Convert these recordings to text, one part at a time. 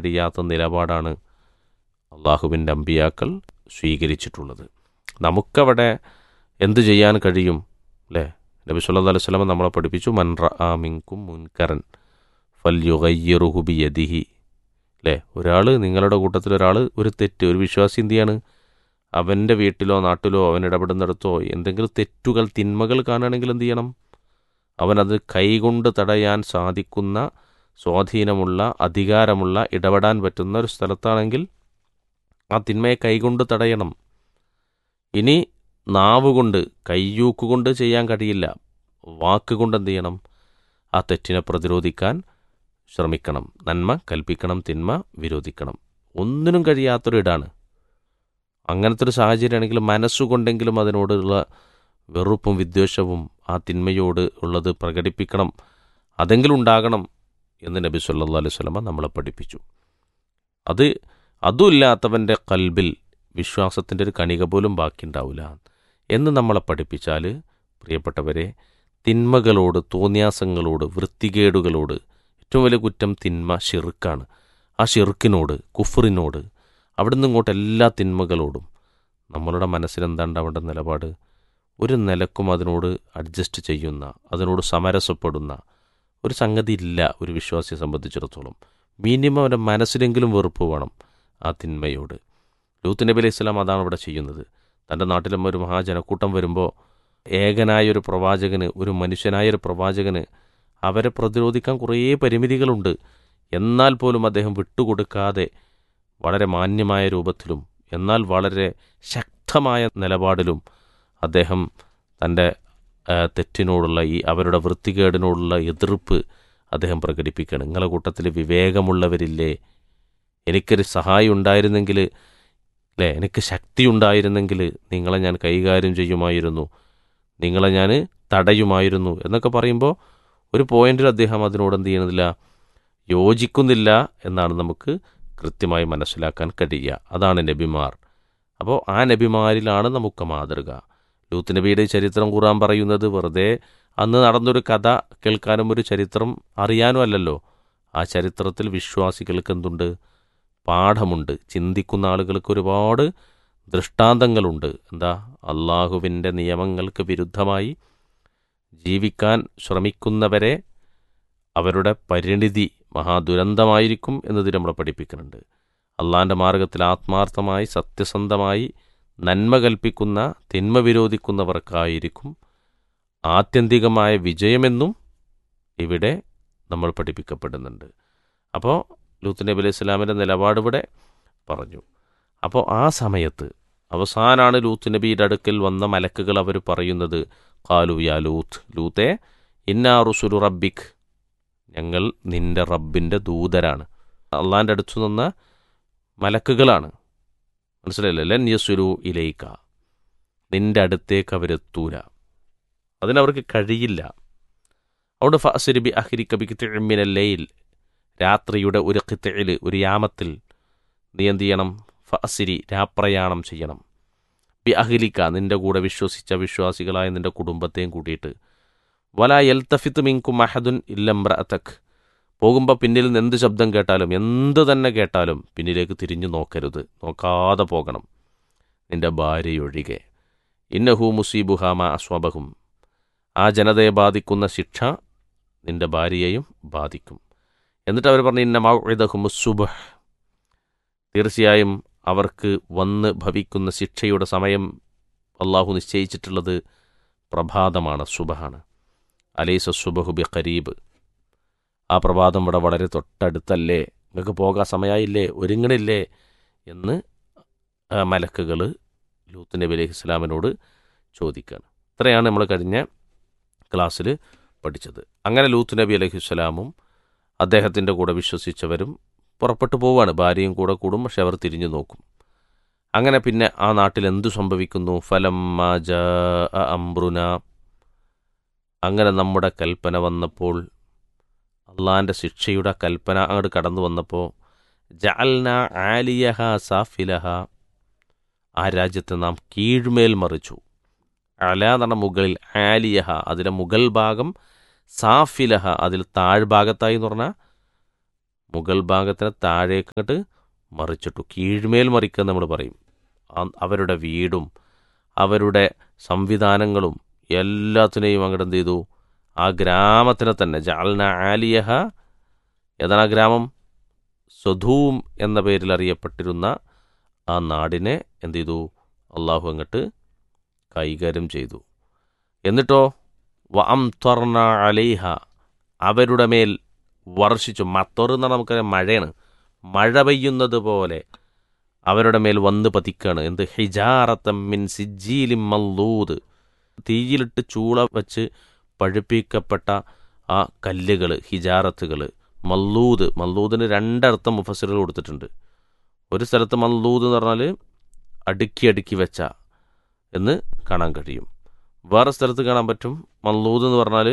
കഴിയാത്ത നിലപാടാണ് അള്ളാഹുവിൻ്റെ അമ്പിയാക്കൾ സ്വീകരിച്ചിട്ടുള്ളത് നമുക്കവിടെ എന്ത് ചെയ്യാൻ കഴിയും അല്ലേ നബി സല്ലല്ലാഹു അലൈഹി വസല്ലം നമ്മളെ പഠിപ്പിച്ചു മൻ റആ മിൻകും മുൻകരൻ ഫൽ യുഗയ്യിറുഹു ബിയദിഹി അല്ലേ ഒരാൾ നിങ്ങളുടെ കൂട്ടത്തിൽ ഒരാൾ ഒരു തെറ്റ് ഒരു വിശ്വാസി എന്ത് ചെയ്യാണ് അവൻ്റെ വീട്ടിലോ നാട്ടിലോ അവൻ ഇടപെടുന്നിടത്തോ എന്തെങ്കിലും തെറ്റുകൾ തിന്മകൾ കാണുകയാണെങ്കിൽ എന്ത് ചെയ്യണം അവനത് കൈകൊണ്ട് തടയാൻ സാധിക്കുന്ന സ്വാധീനമുള്ള അധികാരമുള്ള ഇടപെടാൻ പറ്റുന്ന ഒരു സ്ഥലത്താണെങ്കിൽ ആ തിന്മയെ കൈകൊണ്ട് തടയണം ഇനി നാവ് കൊണ്ട് കയ്യൂക്കുകൊണ്ട് ചെയ്യാൻ കഴിയില്ല വാക്കുകൊണ്ട് എന്ത് ചെയ്യണം ആ തെറ്റിനെ പ്രതിരോധിക്കാൻ ശ്രമിക്കണം നന്മ കൽപ്പിക്കണം തിന്മ വിരോധിക്കണം ഒന്നിനും കഴിയാത്തൊരിടാണ് അങ്ങനത്തെ ഒരു സാഹചര്യമാണെങ്കിൽ മനസ്സുകൊണ്ടെങ്കിലും അതിനോടുള്ള വെറുപ്പും വിദ്വേഷവും ആ തിന്മയോട് ഉള്ളത് പ്രകടിപ്പിക്കണം അതെങ്കിലും ഉണ്ടാകണം എന്ന് നബി സല്ലല്ലാഹു അലൈഹി വസല്ലമ നമ്മളെ പഠിപ്പിച്ചു അത് അതുമില്ലാത്തവൻ്റെ കൽബിൽ വിശ്വാസത്തിൻ്റെ ഒരു കണിക പോലും ബാക്കിയുണ്ടാവില്ല എന്ന് നമ്മളെ പഠിപ്പിച്ചാൽ പ്രിയപ്പെട്ടവരെ തിന്മകളോട് തോന്യാസങ്ങളോട് വൃത്തികേടുകളോട് ഏറ്റവും വലിയ കുറ്റം തിന്മ ഷിർക്കാണ് ആ ഷിർക്കിനോട് കുഫറിനോട് അവിടുന്ന് ഇങ്ങോട്ട് എല്ലാ തിന്മകളോടും നമ്മളുടെ മനസ്സിലെന്താണ്ട് അവിടെ നിലപാട് ഒരു നിലക്കും അതിനോട് അഡ്ജസ്റ്റ് ചെയ്യുന്ന അതിനോട് സമരസപ്പെടുന്ന ഒരു സംഗതി ഇല്ല ഒരു വിശ്വാസിയെ സംബന്ധിച്ചിടത്തോളം മിനിമം അവൻ്റെ മനസ്സിലെങ്കിലും വെറുപ്പ് വേണം ആ തിന്മയോട് ലൂത്ത് നബി അലൈഹി സ്വലാം അതാണ് ഇവിടെ ചെയ്യുന്നത് തൻ്റെ നാട്ടിലും ഒരു മഹാജനക്കൂട്ടം വരുമ്പോൾ ഏകനായൊരു പ്രവാചകന് ഒരു മനുഷ്യനായൊരു പ്രവാചകന് അവരെ പ്രതിരോധിക്കാൻ കുറേ പരിമിതികളുണ്ട് എന്നാൽ പോലും അദ്ദേഹം വിട്ടുകൊടുക്കാതെ വളരെ മാന്യമായ രൂപത്തിലും എന്നാൽ വളരെ ശക്തമായ നിലപാടിലും അദ്ദേഹം തൻ്റെ ആ, തെറ്റിനോടുള്ള ഈ അവരുടെ വൃത്തികേടിനോടുള്ള എതിർപ്പ് അദ്ദേഹം പ്രകടിപ്പിക്കുകയാണ് നിങ്ങളെ കൂട്ടത്തിൽ വിവേകമുള്ളവരില്ലേ എനിക്കൊരു സഹായം ഉണ്ടായിരുന്നെങ്കിൽ അല്ലേ എനിക്ക് ശക്തി ഉണ്ടായിരുന്നെങ്കിൽ നിങ്ങളെ ഞാൻ കൈകാര്യം ചെയ്യുമായിരുന്നു നിങ്ങളെ ഞാൻ തടയുമായിരുന്നു എന്നൊക്കെ പറയുമ്പോൾ ഒരു പോയിന്റിൽ അദ്ദേഹം അതിനോട് എന്ത് ചെയ്യുന്നില്ല യോജിക്കുന്നില്ല എന്നാണ് നമുക്ക് കൃത്യമായി മനസ്സിലാക്കാൻ കഴിയുക അതാണ് നബിമാർ അപ്പോൾ ആ നബിമാരിലാണ് നമുക്ക് മാതൃക ലൂത്ത് നബിയുടെ ചരിത്രം ഖുറാൻ പറയുന്നത് വെറുതെ അന്ന് നടന്നൊരു കഥ കേൾക്കാനും ഒരു ചരിത്രം അറിയാനും അല്ലല്ലോ ആ ചരിത്രത്തിൽ വിശ്വാസികൾക്ക് എന്തുണ്ട് പാഠമുണ്ട് ചിന്തിക്കുന്ന ആളുകൾക്ക് ഒരുപാട് ദൃഷ്ടാന്തങ്ങളുണ്ട് എന്താ അള്ളാഹുവിൻ്റെ നിയമങ്ങൾക്ക് വിരുദ്ധമായി ജീവിക്കാൻ ശ്രമിക്കുന്നവരെ അവരുടെ പരിണിതി മഹാദുരന്തമായിരിക്കും എന്നത് നമ്മളെ പഠിപ്പിക്കുന്നുണ്ട് അള്ളാഹിൻ്റെ മാർഗത്തിൽ ആത്മാർത്ഥമായി സത്യസന്ധമായി നന്മ കൽപ്പിക്കുന്ന തിന്മ വിരോധിക്കുന്നവർക്കായിരിക്കും ആത്യന്തികമായ വിജയമെന്നും ഇവിടെ നമ്മൾ പഠിപ്പിക്കപ്പെടുന്നുണ്ട് അപ്പോൾ ലൂത്ത് നബി അലൈഹി സ്വലാമിൻ്റെ നിലപാട് ഇവിടെ പറഞ്ഞു അപ്പോൾ ആ സമയത്ത് അവസാനാണ് ലൂത്ത് നബിയുടെ അടുക്കൽ വന്ന മലക്കുകൾ അവർ പറയുന്നത് കാലു യാ ലൂത്ത് ലൂത്തെ ഇന്നാ റുസുലു റബ്ബിക് ഞങ്ങൾ നിന്റെ റബ്ബിൻ്റെ ദൂതരാണ് അള്ളാൻ്റെ അടുത്തു നിന്ന മലക്കുകളാണ് മനസ്സിലായില്ലേ ലൻ യസുരു ഇലൈക്ക നിന്റെ അടുത്തേക്ക് അവരെത്തൂല അതിനവർക്ക് കഴിയില്ല അതുകൊണ്ട് ഫസിരിബി അഹ്രിക്ക ബി കിത്തിമിനല്ലയിൽ രാത്രിയുടെ ഒരു കിത്തയിൽ ഒരു യാമത്തിൽ നീ എന്ത് ചെയ്യണം ഫസിരി രാപ്രയാണം ചെയ്യണം ബി അഹ്ലിക്ക നിന്റെ കൂടെ വിശ്വസിച്ച വിശ്വാസികളായ നിന്റെ കുടുംബത്തെയും കൂട്ടിയിട്ട് വല എൽത്തഫിത്ത് മിങ്കും മഹദുൻ ഇല്ലംറഅതക് പോകുമ്പോൾ പിന്നിൽ നിന്ന് എന്ത് ശബ്ദം കേട്ടാലും എന്ത് തന്നെ കേട്ടാലും പിന്നിലേക്ക് തിരിഞ്ഞു നോക്കരുത് നോക്കാതെ പോകണം നിന്റെ ഭാര്യയൊഴികെ ഇന്നഹു മുസീബുഹാമ അസ്വബഹും ആ ജനതയെ ബാധിക്കുന്ന ശിക്ഷ നിന്റെ ഭാര്യയെയും ബാധിക്കും എന്നിട്ട് അവർ പറഞ്ഞു ഇന്ന മൗഇദഹുമുസുബഹ് തീർച്ചയായും അവർക്ക് വന്ന് ഭവിക്കുന്ന ശിക്ഷയുടെ സമയം അള്ളാഹു നിശ്ചയിച്ചിട്ടുള്ളത് പ്രഭാതമാണ് സുബഹാണ് അലൈസ സുബഹു ബി ഖരീബ് ആ പ്രഭാതം ഇവിടെ വളരെ തൊട്ടടുത്തല്ലേ നിങ്ങൾക്ക് പോകാൻ സമയമായില്ലേ ഒരുങ്ങണില്ലേ എന്ന് മലക്കുകൾ ലൂത്ത് നബി അലൈഹി ഇസ്ലാമിനോട് ചോദിക്കുകയാണ് ഇത്രയാണ് നമ്മൾ കഴിഞ്ഞ ക്ലാസ്സിൽ പഠിച്ചത് അങ്ങനെ ലൂത്ത് നബി അലൈഹി സ്വലാമും അദ്ദേഹത്തിൻ്റെ കൂടെ വിശ്വസിച്ചവരും പുറപ്പെട്ടു പോവുകയാണ് ഭാര്യയും കൂടെ കൂടും പക്ഷെ അവർ തിരിഞ്ഞു നോക്കും അങ്ങനെ പിന്നെ ആ നാട്ടിൽ എന്തു സംഭവിക്കുന്നു ഫലം അംബ്രുന അങ്ങനെ നമ്മുടെ കൽപ്പന വന്നപ്പോൾ അള്ളാൻ്റെ ശിക്ഷയുടെ കൽപ്പന അങ്ങോട്ട് കടന്നു വന്നപ്പോൾ ജഅൽന ആലിയഹ സാഫിലഹ ആ രാജ്യത്തെ നാം കീഴ്മേൽ മറിച്ചു അല എന്ന് പറഞ്ഞ മുകളിൽ ആലിയഹ അതിലെ മുകൾ ഭാഗം സാഫിലഹ അതിൽ താഴ്ഭാഗത്തായി എന്ന് പറഞ്ഞാൽ മുകൾ ഭാഗത്തിനെ താഴേക്ക് ഇങ്ങോട്ട് മറിച്ചിട്ടു കീഴ്മേൽ മറിക്കുക നമ്മൾ പറയും ആ- അവരുടെ വീടും അവരുടെ സംവിധാനങ്ങളും എല്ലാത്തിനെയും അങ്ങോട്ട് എന്ത് ചെയ്തു ആ ഗ്രാമത്തിനെ തന്നെ ജാൽന ആലിയഹ ഏതാണ് ആ ഗ്രാമം സ്വധൂം എന്ന പേരിൽ അറിയപ്പെട്ടിരുന്ന ആ നാടിനെ എന്ത് ചെയ്തു അള്ളാഹു അങ്ങോട്ട് കൈകാര്യം ചെയ്തു എന്നിട്ടോ വ അം ത്വർണ അലൈഹ അവരുടെ മേൽ വർഷിച്ചു മത്തൊർ എന്ന് പറഞ്ഞാൽ നമുക്കറിയാം മഴയാണ് മഴ പെയ്യുന്നത് പോലെ അവരുടെ മേൽ വന്ന് പതിക്കാണ് എന്ത് ഹിജാറത്തം മിൻ സിജീലിം മല്ലൂദ് തീയിലിട്ട് ചൂള വെച്ച് പഴുപ്പിക്കപ്പെട്ട ആ കല്ലുകൾ ഹിജാറത്തുകൾ മല്ലൂദ് മല്ലൂദിന് രണ്ടർത്ഥം മുഫസിറുകൾ കൊടുത്തിട്ടുണ്ട് ഒരു സ്ഥലത്ത് മല്ലൂദ് എന്ന് പറഞ്ഞാൽ അടുക്കി അടുക്കി വെച്ച എന്ന് കാണാൻ കഴിയും വേറെ സ്ഥലത്ത് കാണാൻ പറ്റും മല്ലൂദ് എന്ന് പറഞ്ഞാൽ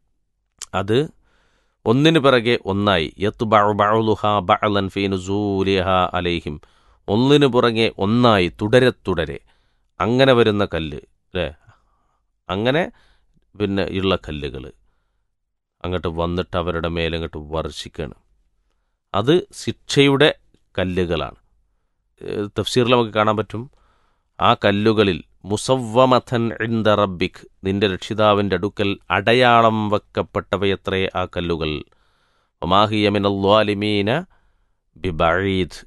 അത് ഒന്നിനു പിറകെ ഒന്നായി യത്ത് ബഅലുഹ ബഅലൻ ഫീ നുസൂലിഹ അലൈഹിം ഒന്നിനു പുറകെ ഒന്നായി തുടരെ തുടരെ അങ്ങനെ വരുന്ന കല്ല് അല്ലേ അങ്ങനെ പിന്നെ ഉള്ള കല്ലുകൾ അങ്ങോട്ട് വന്നിട്ട് അവരുടെ മേലങ്ങോട്ട് വർഷിക്കുകയാണ് അത് ശിക്ഷയുടെ കല്ലുകളാണ് ഏഹ് തഫ്സീറിൽ നമുക്ക് കാണാൻ പറ്റും ആ കല്ലുകളിൽ മുസവ്വമഥൻ ഇന്ദ റബ്ബിക് നിന്റെ രക്ഷിതാവിൻ്റെ അടുക്കൽ അടയാളം വെക്കപ്പെട്ടവയത്രേ ആ കല്ലുകൾ ഒമാഹിയമിനല്വാലിമീന ബിബീദ്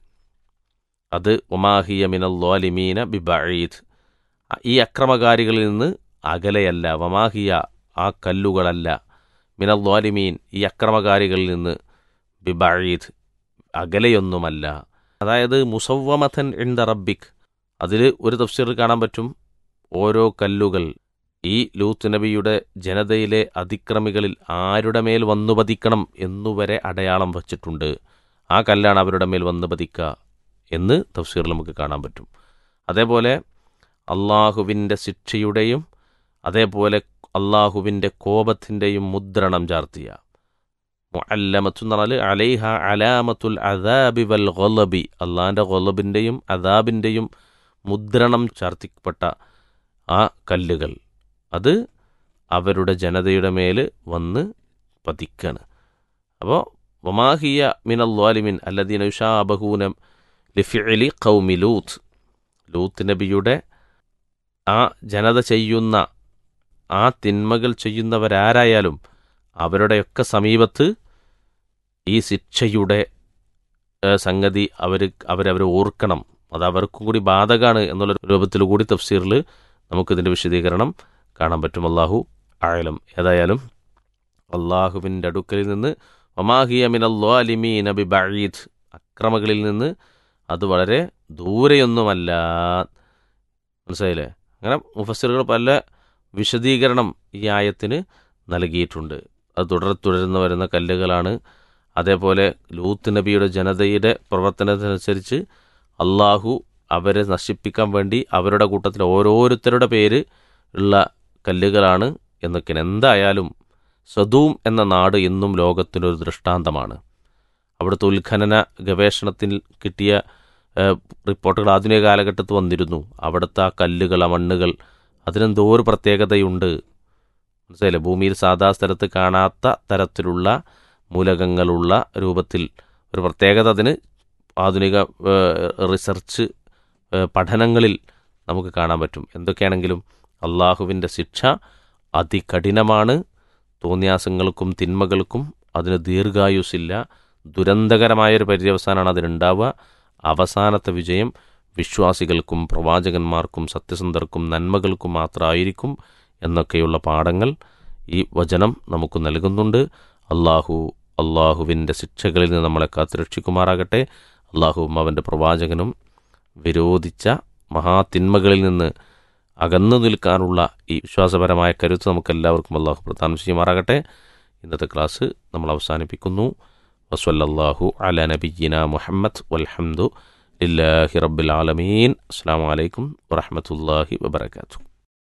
അത് ഒമാഹിയമിനല്വാലിമീന ബിബീദ് ഈ അക്രമകാരികളിൽ നിന്ന് അകലെയല്ല വമാഹിയ ആ കല്ലുകളല്ല മിനല്വാലിമീൻ ഈ അക്രമകാരികളിൽ നിന്ന് ബിബീദ് അകലെയൊന്നുമല്ല അതായത് മുസവ്വമഥൻ ഇന്ദ റബ്ബിക് അതിൽ ഒരു തഫ്സീറിൽ കാണാൻ പറ്റും ഓരോ കല്ലുകൾ ഈ ലൂത്ത് നബിയുടെ ജനതയിലെ അതിക്രമികളിൽ ആരുടെ മേൽ വന്നു പതിക്കണം എന്നുവരെ അടയാളം വച്ചിട്ടുണ്ട് ആ കല്ലാണ് അവരുടെ മേൽ വന്നു പതിക്കുക എന്ന് തഫ്സീറിൽ നമുക്ക് കാണാൻ പറ്റും അതേപോലെ അള്ളാഹുവിൻ്റെ ശിക്ഷയുടെയും അതേപോലെ അള്ളാഹുവിൻ്റെ കോപത്തിൻ്റെയും മുദ്രണം ചാർത്തിയ മുഅല്ലമത്തു എന്ന് പറഞ്ഞാൽ അലൈഹ അലാമത്തുൽ അദാബി വൽ ഗൊലബി അള്ളാഹിൻ്റെ ഗൊലബിൻ്റെയും അദാബിൻ്റെയും മുദ്രണം ചാർത്തിപ്പെട്ട ആ കല്ലുകൾ അത് അവരുടെ ജനതയുടെ മേൽ വന്ന് പതിക്കാണ് അപ്പോൾ വമാഹിയ മിനല്വാലിമിൻ അല്ലദീന യുഷാബഹൂനം ലിഫിഅലി ഖൗമി ലൂത്ത് ലൂത്ത് നബിയുടെ ആ ജനത ചെയ്യുന്ന ആ തിന്മകൾ ചെയ്യുന്നവരാരായാലും അവരുടെയൊക്കെ സമീപത്ത് ഈ ശിക്ഷയുടെ ഏഹ്, സംഗതി അവർ അവരവർ ഓർക്കണം അത് അവർക്കും കൂടി ബാധകമാണ് എന്നുള്ള രൂപത്തിൽ കൂടി തഫ്സീറിൽ നമുക്കിതിൻ്റെ വിശദീകരണം കാണാൻ പറ്റും അള്ളാഹു ആയാലും ഏതായാലും അള്ളാഹുവിൻ്റെ അടുക്കലിൽ നിന്ന് ഒമാഹിയ മിനല്വാലിമീൻ അബി ബഈദ് അക്രമകളിൽ നിന്ന് അത് വളരെ ദൂരെയൊന്നുമല്ല മനസ്സിലായില്ലേ അങ്ങനെ മുഫസ്സിറുകൾ പല വിശദീകരണം ഈ ആയത്തിന് നൽകിയിട്ടുണ്ട് അത് തുടരെ തുടർന്ന് വരുന്ന കല്ലുകളാണ് അതേപോലെ ലൂത്ത് നബിയുടെ ജനതയുടെ പ്രവർത്തനത്തിനനുസരിച്ച് അള്ളാഹു അവരെ നശിപ്പിക്കാൻ വേണ്ടി അവരുടെ കൂട്ടത്തിൽ ഓരോരുത്തരുടെ പേര് ഉള്ള കല്ലുകളാണ് എന്നൊക്കെയാണ് എന്തായാലും സദൂം എന്ന നാട് എന്നും ലോകത്തിനൊരു ദൃഷ്ടാന്തമാണ് അവിടുത്തെ ഉത്ഖനന ഗവേഷണത്തിൽ കിട്ടിയ ഏഹ്, റിപ്പോർട്ടുകൾ ആധുനിക കാലഘട്ടത്തിൽ വന്നിരുന്നു അവിടുത്തെ ആ കല്ലുകൾ ആ മണ്ണുകൾ അതിനെന്തോ ഒരു പ്രത്യേകതയുണ്ട് മനസ്സിലായില്ലേ ഭൂമിയിൽ സാധാ സ്ഥലത്ത് കാണാത്ത തരത്തിലുള്ള മൂലകങ്ങളുള്ള രൂപത്തിൽ ഒരു പ്രത്യേകത അതിന് ആധുനിക ഏഹ്, റിസർച്ച് ഏഹ്, പഠനങ്ങളിൽ നമുക്ക് കാണാൻ പറ്റും എന്തൊക്കെയാണെങ്കിലും അള്ളാഹുവിൻ്റെ ശിക്ഷ അതികഠിനമാണ് തോന്നിയാസങ്ങൾക്കും തിന്മകൾക്കും അതിന് ദീർഘായുസില്ല ദുരന്തകരമായൊരു പര്യവസാനമാണ് അതിനുണ്ടാവുക അവസാനത്തെ വിജയം വിശ്വാസികൾക്കും പ്രവാചകന്മാർക്കും സത്യസന്ധർക്കും നന്മകൾക്കും മാത്രമായിരിക്കും എന്നൊക്കെയുള്ള പാഠങ്ങൾ ഈ വചനം നമുക്ക് നൽകുന്നുണ്ട് അള്ളാഹു അള്ളാഹുവിൻ്റെ ശിക്ഷകളിൽ നിന്ന് നമ്മളെ കാത്തുരക്ഷിക്കുമാറാകട്ടെ അള്ളാഹുവും അവൻ്റെ പ്രവാചകനും വിരോധിച്ച മഹാതിന്മകളിൽ നിന്ന് അകന്നു നിൽക്കാനുള്ള ഈ വിശ്വാസപരമായ കരുത്ത് നമുക്കെല്ലാവർക്കും അള്ളാഹു പ്രദാനം ചെയ്യുമാറാകട്ടെ ഇന്നത്തെ ക്ലാസ് നമ്മൾ അവസാനിപ്പിക്കുന്നു വസ്വല്ലാഹു അല നബിയിന മുഹമ്മദ് വൽഹംദു ലില്ലാഹി റബ്ബിൽ ആലമീൻ അസ്സാം വലൈക്കും വറഹമത്തല്ലാഹി വബർക്കാത്തു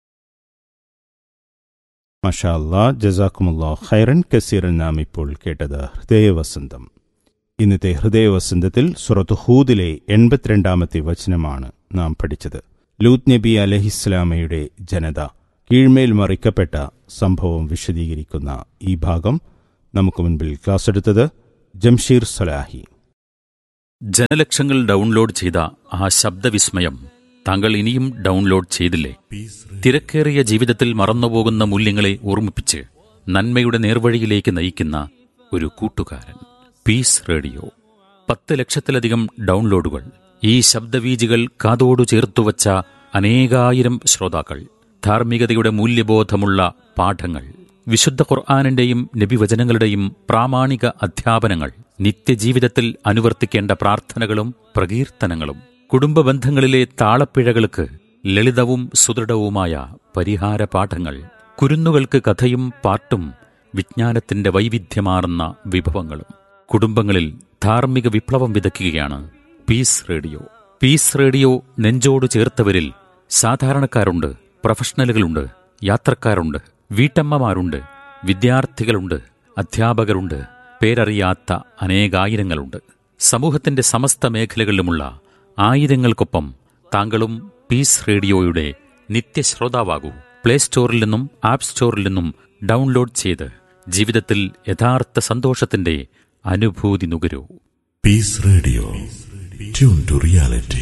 മഷാ അല്ലാ ജസാക്കുമുല്ലാ ഖൈറൻ കസീറൻ നാം ഇപ്പോൾ കേട്ടത് ഹൃദയവസന്തം ഇന്നത്തെ ഹൃദയവസന്തത്തിൽ സുറത്ത് ഹൂദിലെ എൺപത്തിരണ്ടാമത്തെ വചനമാണ് നാം പഠിച്ചത് ലൂത്ത് നബി അലഹിസ്ലാമയുടെ ജനത കീഴ്മേൽ മറിക്കപ്പെട്ട സംഭവം വിശദീകരിക്കുന്ന ഈ ഭാഗം നമുക്ക് മുൻപിൽ ക്ലാസ് എടുത്തത് ജംഷീർ സലാഹി ജനലക്ഷങ്ങൾ ഡൗൺലോഡ് ചെയ്ത ആ ശബ്ദവിസ്മയം താങ്കൾ ഇനിയും ഡൗൺലോഡ് ചെയ്തില്ലേ തിരക്കേറിയ ജീവിതത്തിൽ മറന്നുപോകുന്ന മൂല്യങ്ങളെ ഓർമ്മിപ്പിച്ച് നന്മയുടെ നേർവഴിയിലേക്ക് നയിക്കുന്ന ഒരു കൂട്ടുകാരൻ പീസ് റേഡിയോ പത്ത് ലക്ഷത്തിലധികം ഡൗൺലോഡുകൾ ഈ ശബ്ദവീജികൾ കാതോടു ചേർത്തുവച്ച അനേകായിരം ശ്രോതാക്കൾ ധാർമ്മികതയുടെ മൂല്യബോധമുള്ള പാഠങ്ങൾ വിശുദ്ധ ഖുർആാനിന്റെയും നബിവചനങ്ങളുടെയും പ്രാമാണിക അധ്യാപനങ്ങൾ നിത്യജീവിതത്തിൽ അനുവർത്തിക്കേണ്ട പ്രാർത്ഥനകളും പ്രകീർത്തനങ്ങളും കുടുംബ ബന്ധങ്ങളിലെ താളപ്പിഴകൾക്ക് ലളിതവും സുദൃഢവുമായ പരിഹാര പാഠങ്ങൾ കുരുന്നുകൾക്ക് കഥയും പാട്ടും വിജ്ഞാനത്തിന്റെ വൈവിധ്യമാർന്ന വിഭവങ്ങളും കുടുംബങ്ങളിൽ ധാർമ്മിക വിപ്ലവം വിതയ്ക്കുകയാണ് പീസ് റേഡിയോ പീസ് റേഡിയോ നെഞ്ചോട് ചേർത്തവരിൽ സാധാരണക്കാരുണ്ട് പ്രൊഫഷണലുകളുണ്ട് യാത്രക്കാരുണ്ട് വീട്ടമ്മമാരുണ്ട് വിദ്യാർത്ഥികളുണ്ട് അധ്യാപകരുണ്ട് പേരറിയാത്ത അനേകായിരങ്ങളുണ്ട് സമൂഹത്തിന്റെ സമസ്ത മേഖലകളിലുമുള്ള ആയിരങ്ങൾക്കൊപ്പം താങ്കളും പീസ് റേഡിയോയുടെ നിത്യശ്രോതാവാകൂ പ്ലേ സ്റ്റോറിൽ നിന്നും ആപ്പ് സ്റ്റോറിൽ നിന്നും ഡൗൺലോഡ് ചെയ്ത് ജീവിതത്തിൽ യഥാർത്ഥ സന്തോഷത്തിന്റെ അനുഭൂതി നുകരൂ Peace Radio. Tune to reality.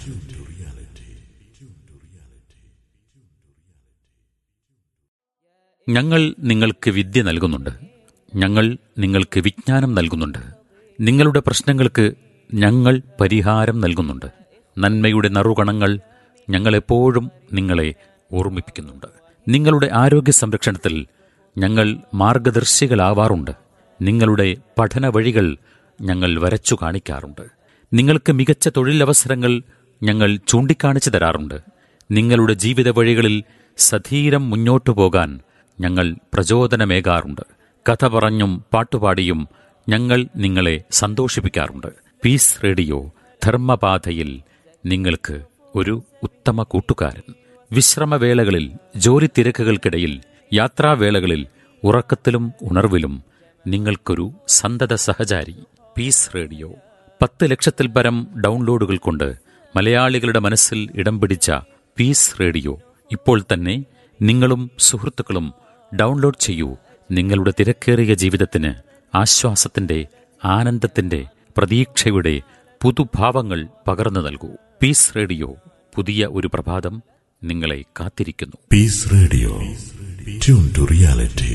ഞങ്ങൾ നിങ്ങൾക്ക് വിദ്യ നൽകുന്നുണ്ട് ഞങ്ങൾ നിങ്ങൾക്ക് വിജ്ഞാനം നൽകുന്നുണ്ട് നിങ്ങളുടെ പ്രശ്നങ്ങൾക്ക് ഞങ്ങൾ പരിഹാരം നൽകുന്നുണ്ട് നന്മയുടെ നറുകണങ്ങൾ ഞങ്ങളെപ്പോഴും നിങ്ങളെ ഓർമ്മിപ്പിക്കുന്നുണ്ട് നിങ്ങളുടെ ആരോഗ്യ സംരക്ഷണത്തിൽ ഞങ്ങൾ മാർഗദർശികളാവാറുണ്ട് നിങ്ങളുടെ പഠന വഴികൾ ഞങ്ങൾ വരച്ചു കാണിക്കാറുണ്ട് നിങ്ങൾക്ക് മികച്ച തൊഴിലവസരങ്ങൾ ഞങ്ങൾ ചൂണ്ടിക്കാണിച്ചു തരാറുണ്ട് നിങ്ങളുടെ ജീവിത വഴികളിൽ സധീരം മുന്നോട്ടു പോകാൻ ഞങ്ങൾ പ്രചോദനമേകാറുണ്ട് കഥ പറഞ്ഞും പാട്ടുപാടിയും ഞങ്ങൾ നിങ്ങളെ സന്തോഷിപ്പിക്കാറുണ്ട് പീസ് റേഡിയോ ധർമ്മപാതയിൽ നിങ്ങൾക്ക് ഒരു ഉത്തമ കൂട്ടുകാരൻ വിശ്രമവേളകളിൽ ജോലി തിരക്കുകൾക്കിടയിൽ യാത്രാവേളകളിൽ ഉറക്കത്തിലും ഉണർവിലും നിങ്ങൾക്കൊരു സന്തത സഹചാരി പീസ് റേഡിയോ പത്ത് ലക്ഷത്തിൽ പരം ഡൗൺലോഡുകൾ കൊണ്ട് മലയാളികളുടെ മനസ്സിൽ ഇടം പിടിച്ച പീസ് റേഡിയോ ഇപ്പോൾ തന്നെ നിങ്ങളും സുഹൃത്തുക്കളും ഡൗൺലോഡ് ചെയ്യൂ നിങ്ങളുടെ തിരക്കേറിയ ജീവിതത്തിന് ആശ്വാസത്തിന്റെ ആനന്ദത്തിന്റെ പ്രതീക്ഷയുടെ പുതുഭാവങ്ങൾ പകർന്നു നൽകൂ പീസ് റേഡിയോ പുതിയ ഒരു പ്രഭാതം നിങ്ങളെ കാത്തിരിക്കുന്നു Peace Radio. Tune to reality.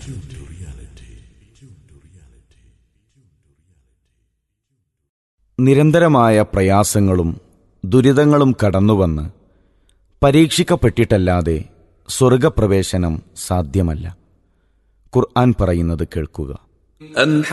നിരന്തരമായ പ്രയാസങ്ങളും ദുരിതങ്ങളും കടന്നുവന്ന് പരീക്ഷിക്കപ്പെട്ടിട്ടല്ലാതെ സ്വർഗപ്രവേശനം സാധ്യമല്ല ഖുർആൻ പറയുന്നത് കേൾക്കുക أم